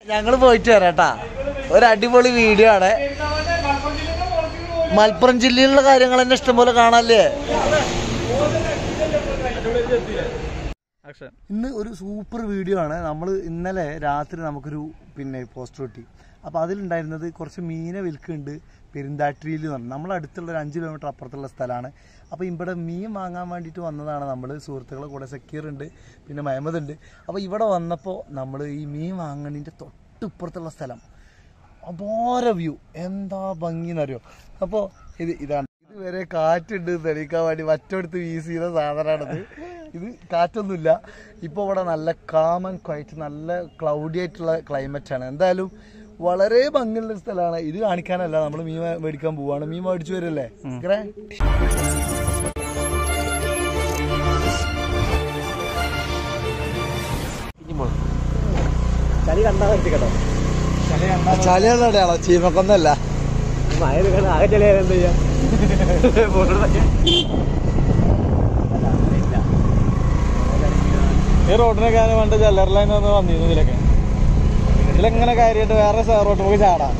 ഞങ്ങൾ പോയിട്ട് വരാട്ടാ ഒരു അടിപൊളി വീഡിയോ ആണ് മലപ്പുറം ജില്ലയിലുള്ള കാര്യങ്ങൾ തന്നെ ഇഷ്ടംപോലെ കാണാല്ലേ ഇന്ന് ഒരു സൂപ്പർ വീഡിയോ ആണ് നമ്മൾ ഇന്നലെ രാത്രി നമുക്കൊരു പിന്നെ പോസ്റ്റർ കിട്ടി അപ്പോൾ അതിലുണ്ടായിരുന്നത് കുറച്ച് മീനെ വിൽക്കുന്നുണ്ട് പെരുന്താട്ടിരിയിൽ എന്ന് പറഞ്ഞു നമ്മളെ അടുത്തുള്ള ഒരു അഞ്ച് കിലോമീറ്റർ അപ്പുറത്തുള്ള സ്ഥലമാണ് അപ്പോൾ ഇവിടെ മീൻ വാങ്ങാൻ വേണ്ടിയിട്ട് വന്നതാണ് നമ്മൾ സുഹൃത്തുക്കളെ കൂടെ സക്കീർ ഉണ്ട് പിന്നെ മഹമ്മദ് ഉണ്ട് അപ്പോൾ ഇവിടെ വന്നപ്പോൾ നമ്മൾ ഈ മീൻ വാങ്ങണതിൻ്റെ തൊട്ടിപ്പുറത്തുള്ള സ്ഥലം അപാര വ്യൂ എന്താ ഭംഗി എന്നറിയോ അപ്പോൾ ഇത് ഇതാണ് ഇതുവരെ കാറ്റുണ്ട് തെളിയിക്കാൻ വേണ്ടി മറ്റെടുത്ത് വീസ് ചെയ്ത സാധനമാണത് ഇത് കാറ്റൊന്നുമില്ല ഇപ്പോൾ ഇവിടെ നല്ല കാമൻ ക്വൈറ്റ് നല്ല ക്ലൗഡി ആയിട്ടുള്ള ക്ലൈമറ്റ് ആണ് എന്തായാലും വളരെ ഭംഗിയുള്ള ഒരു സ്ഥലമാണ് ഇത് കാണിക്കാനല്ല നമ്മൾ മീൻ മേടിക്കാൻ പോവാണ് മീൻ മേടിച്ചു വരല്ലേ ഇങ്ങനെ ചളി കണ്ടാ പറ്റി കേട്ടോ ചളിയുള്ള അടയാളോ ചീമക്കൊന്നല്ല മഴ കണ്ട ആകെ ചളിയാൽ എന്താ ചെയ്യാ ഈ റോഡിനൊക്കെ പണ്ട് ജല്ലർ ലൈൻ വന്ന് വന്നിരുന്നു ഇതിലൊക്കെ ഇതിലെങ്ങനെ കാര്യമായിട്ട് വേറെ റോഡ് പോയി ചാടാം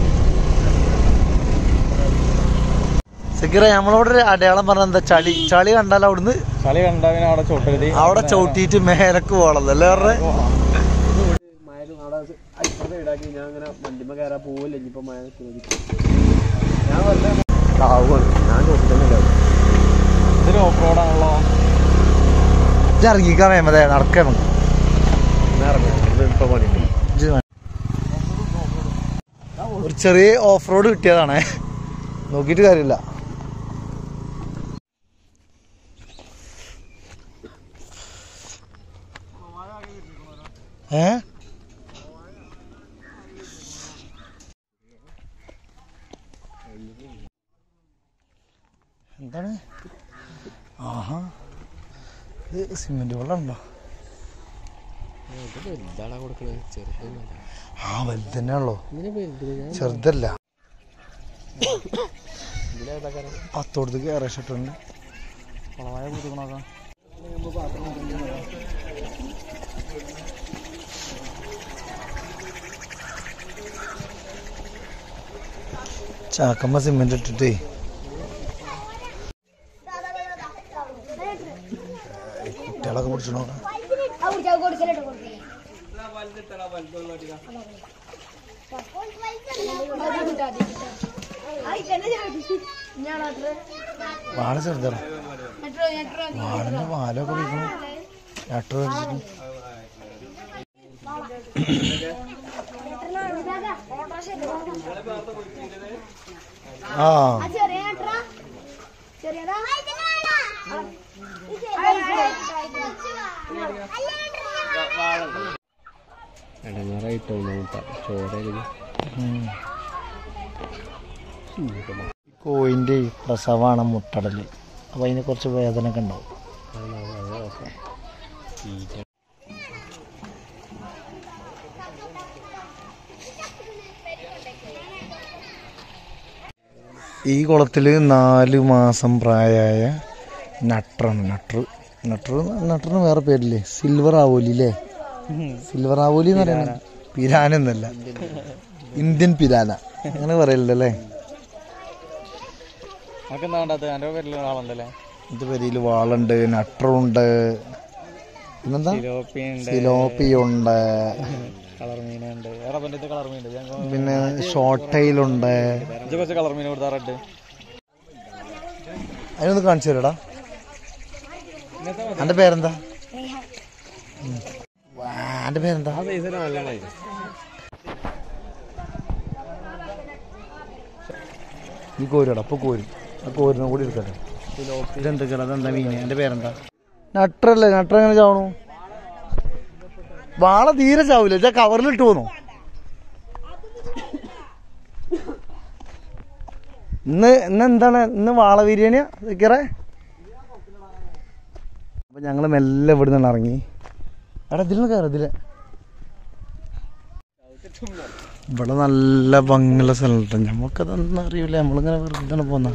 സക്കീറ നമ്മളോട് ഒരു അടയാളം പറഞ്ഞ എന്താ ചളി ചളി കണ്ടാൽ അവിടുന്ന് കളി കണ്ടാ പിന്നെ അവിടെ ചോട്ടരുതി അവിടെ ചവിട്ടിയിട്ട് മേലക്ക് പോകണത് അല്ലേ പറഞ്ഞേ മഴ അവിടെ അപ്പുറത്തെ വീടാക്കി ഞാൻ അങ്ങനെ വണ്ടിമ്മ കയറാൻ പോവില്ല ഇനിയിപ്പോ മഴ ഞാൻ വല്ല ആവുകയാണ് ഞാൻ ചോദിച്ചിട്ടല്ലേ ഇതൊരു ഓഫ് റോഡാണല്ലോ ഇത് ഇറങ്ങിക്കാൻ വേമതേ നടക്കണം ഇപ്പൊ പണി ഒരു ചെറിയ ഓഫ് റോഡ് കിട്ടിയതാണ് നോക്കിയിട്ട് കാര്യമില്ല ഏ എന്താണ് ആഹാ ഇത് സിമെന്റ് വെള്ളമുണ്ടോ വലുതാണ് കൊടുക്കണത് ചെറുതൊന്നുമല്ല ആ വലുത് തന്നെയാണല്ലോ ഇങ്ങനെ വലുത് ഞാൻ ചെറുതല്ല ഇതിലേതാക്കാരം പത്തോടത്ത് കയറി ഷട്ടുണ്ട് കുളമായ പുതുക്കണോക്കാം ചാക്കമ്മ സിമെന്റ് ഇട്ടിട്ടേ കുട്ടികളൊക്കെ പിടിച്ചു നോക്കാം വാഴ ചെറുതാണ് വാഴന്റെ പാലൊക്കെ പിടിക്കണം ലെറ്റർ മേടിച്ചിട്ട് ആ ഇടങ്ങാറായിട്ടോ ചോരയില് ഉം. കോയിന്റെ പ്രസവാണ് മുട്ടടല് അപ്പൊ അതിന് കുറച്ച് വേദന ഒക്കെ ഉണ്ടാവും ഈ കുളത്തില് നാല് മാസം പ്രായമായ നട്ടറാണ് നട്ടർ നട്ടർ നട്ടറിന് വേറെ പേരില്ലേ സിൽവർ ആവോലി അല്ലേ സിൽവർ ആവോലി എന്ന് പറയുന്നത് പിരാന എന്നല്ല ഇന്ത്യൻ പിരാന അങ്ങനെ പറയലല്ലേ നമുക്ക് എന്താ വേണ്ടത് എൻ്റെ പേരിലുള്ള ആളുണ്ടല്ലേ ഇത് പെരിയിൽ വാളുണ്ട് നട്ടറുണ്ട് പിന്നെന്താ സിലോപ്പിയുണ്ട് സിലോപ്പിയുണ്ട് കളർ മീനുണ്ട് വേറെ പണ്ടത്തെ കളർ മീനുണ്ട് ഞാൻ പിന്നെ ഷോട്ടയിലുണ്ട് ഇത് കുറച്ച് കളർ മീൻ കൊടുത്താ റെഡ് അതിനൊന്ന് കാണിച്ചു തരടാ എന്റെ പേരെന്താ ഉം. വാ, എന്റെ പേരെന്താ നല്ല മഴ ഈ കോരിടാ അപ്പൊ കോരും ആ കോരിനും കൂടി എടുക്കട്ടെ ഇതെന്തൊക്കെയാണ് അതെന്താ മീന് എന്റെ പേരെന്താ നട്ടറല്ലേ നട്ടർ എങ്ങനെ ചാവണു വാള തീരെ ചാവൂല ഇതാ കവറിലിട്ട് പോന്നു ഇന്ന് ഇന്ന് എന്താണ് ഇന്ന് വാള ബിരിയാണിയാ ഇതൊക്കെ അപ്പൊ ഞങ്ങള് മെല്ലെ ഇവിടെ നിന്ന് ഇറങ്ങി എടാ ഇതിൽ കയറി ഇതില് ഇവിടെ നല്ല ഭംഗിയുള്ള സ്ഥലം നമുക്കതൊന്നും അറിയില്ല നമ്മളിങ്ങനെ വെറുതെ പോന്ന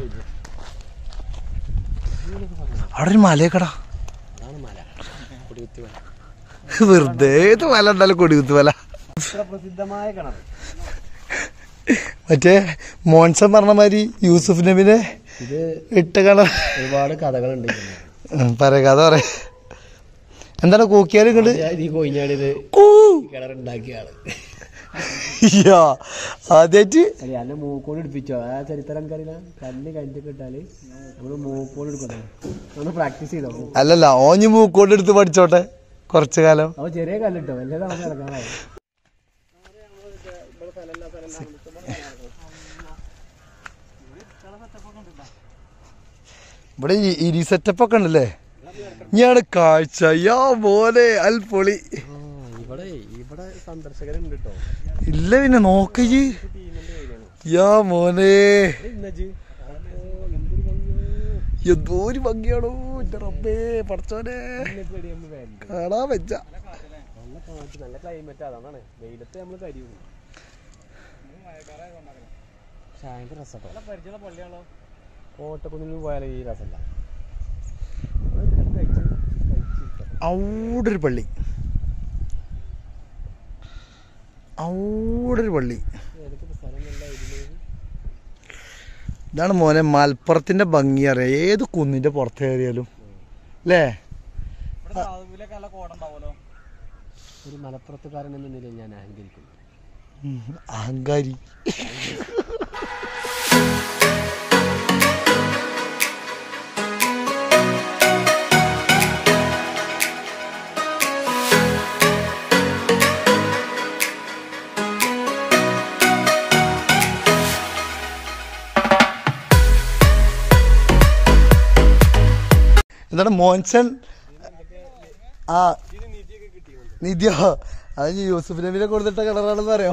അവിടെ ഒരു മലയൊക്കെടാ അതാണ് മല കുടികുത്തി മല വെറുതെ ഇത് മല ഉണ്ടാലും കൊടികുത്ത് മല ഇത്ര പ്രസിദ്ധമായ കിണർ മറ്റേ മോൻസൺ പറഞ്ഞ മാതിരി യൂസുഫ് നബിനെ ഇത് ഇട്ട കാണാൻ ഒരുപാട് കഥകളുണ്ട് പറയാ പറയാ എന്താണ് കൂക്കിയാലും ഇങ്ങോട്ട് ഈ കൊയിഞ്ഞാടിത് കിണർ ഉണ്ടാക്കിയ ആള് യാ ആദ്യായിട്ട് അല്ല എന്നെ മൂക്കോട് എടുപ്പിച്ചോ ആ ചരിത്രം എനിക്കറിയില്ല കല്ല് കഴിഞ്ഞിട്ട് ഇട്ടാല് നമ്മള് മൂക്കോട് എടുക്കണം നമ്മൾ പ്രാക്ടീസ് ചെയ്തോ അല്ലല്ല ഓഞ്ഞ് മൂക്കോട്ട് എടുത്ത് പഠിച്ചോട്ടെ കുറച്ചു കാലം അപ്പൊ ചെറിയ കല്ലിട്ടോ വല്ലതും നമുക്ക് ഇറങ്ങാനാവും ഇവിടെ ഈ- ഇരി സെറ്റപ്പ് ഒക്കെ ഉണ്ടല്ലേ ഞാൻ കാഴ്ച യാ മോനെ അൽ പൊളി ഇവിടെ ഇവിടെ സന്ദർശകരുണ്ട് കേട്ടോ ഇല്ല പിന്നെ നോക്കയ്യ് യാ മോനെ എന്തോ ഒരു ഭംഗിയാണോ എന്റെ റബ്ബേ പടച്ചോനെ കാണാൻ വെച്ച നല്ല കാറ്റ് നല്ല ക്ലൈമറ്റ് അതാണ് വെയിലത്ത് നമ്മൾ കരിയും പക്ഷെ ഭയങ്കര രസട്ടോ കോട്ടക്കുന്നിൽ പോയാലും ഈ രസമല്ല അവിടെ ഒരു പള്ളി അവിടെ ഒരു പള്ളി ഏതൊക്കെ സ്ഥലം നല്ല ഇതില് ഇതാണ് മോനെ മലപ്പുറത്തിന്റെ ഭംഗി അറിയാം ഏത് കുന്നിന്റെ പുറത്ത് കയറിയാലും അല്ലേ ഒരു മലപ്പുറത്തുകാരൻ എന്ന നിലയിൽ ഞാൻ അഹങ്കരിക്കുന്നു ഉം, അഹങ്കാരി എന്താണ് മോൻസൺ ആ നിധിയോ അത് ഇനി യൂസുഫ് നബിനെ കൊടുത്തിട്ട കിണറാണെന്ന് അറിയോ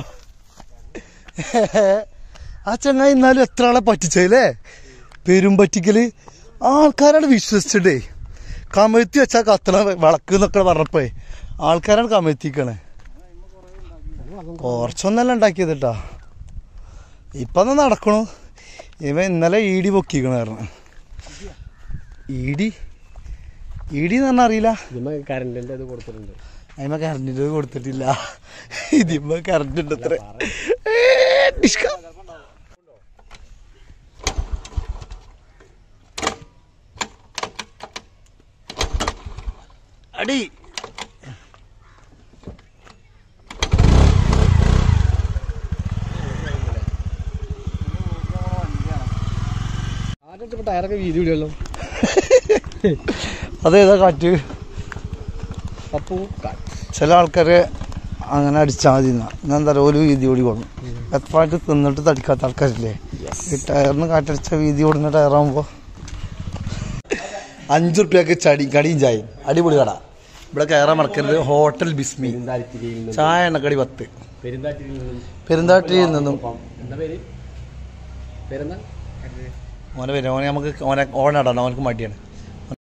ആ ചങ്ങായി എന്നാലും എത്ര ആളെ പറ്റിച്ചല്ലേ പെരും പറ്റിക്കല് ആൾക്കാരാണ് വിശ്വസിച്ചിട്ടേ കമഴ്ത്തി വെച്ചാ കത്തണ വിളക്ക് എന്നൊക്കെ പറഞ്ഞപ്പോ ആൾക്കാരാണ് കമഴ്ത്തിക്കണേ കുറച്ചൊന്നല്ല ഉണ്ടാക്കിയത് കേട്ടാ ഇപ്പൊ ഒന്ന് നടക്കണു ഇവ ഇന്നലെ ഈടി പൊക്കിക്കണ കാരണം ഈടി ഈടി എന്ന് പറഞ്ഞാൽ അറിയില്ല ഇതിമ്മ കറണ്ടിന്റെ ഇത് കൊടുത്തിട്ടുണ്ട് അതിമ കറണ്ടിൻ്റെ കൊടുത്തിട്ടില്ല ഇതിമ്മ കറണ്ട് ഉണ്ട് അത്ര ഡിഷ്ക അടി ആദ്യം ഇപ്പൊ ടയറൊക്കെ വീതി വിടുമല്ലോ അതേതാ കാറ്റ് അപ്പൂ ചില ആൾക്കാര് അങ്ങനെ അടിച്ചാൽ മതി എന്നാ ഞാൻ എന്താ പറയുക ഒരു വീതി ഓടി കൊടുക്കും എത്രമായിട്ട് തിന്നിട്ട് തടിക്കാത്ത ആൾക്കാരില്ലേ ഈ ടയറിന് കാറ്റടിച്ച വീതി ഓടുന്ന ടയറാകുമ്പോൾ അഞ്ചു റുപ്യക്ക് ചടി കടിയും ചായയും അടിപൊളി കട ഇവിടെ കയറാൻ മറക്കരുത് ഹോട്ടൽ ബിസ്മി പെരുന്താറ്റിരിയിൽ നിന്ന് ചായ എണ്ണക്കടി പത്ത് പെരുന്താറ്റിരിയിൽ നിന്നും പെരുന്താട്ടിയിൽ നിന്നും എന്താ പേര് പേരെന്താ ഓനെ വരും ഓനെ നമുക്ക് ഓനെ ഓണടാണ് ഓനക്ക് മടിയാണ്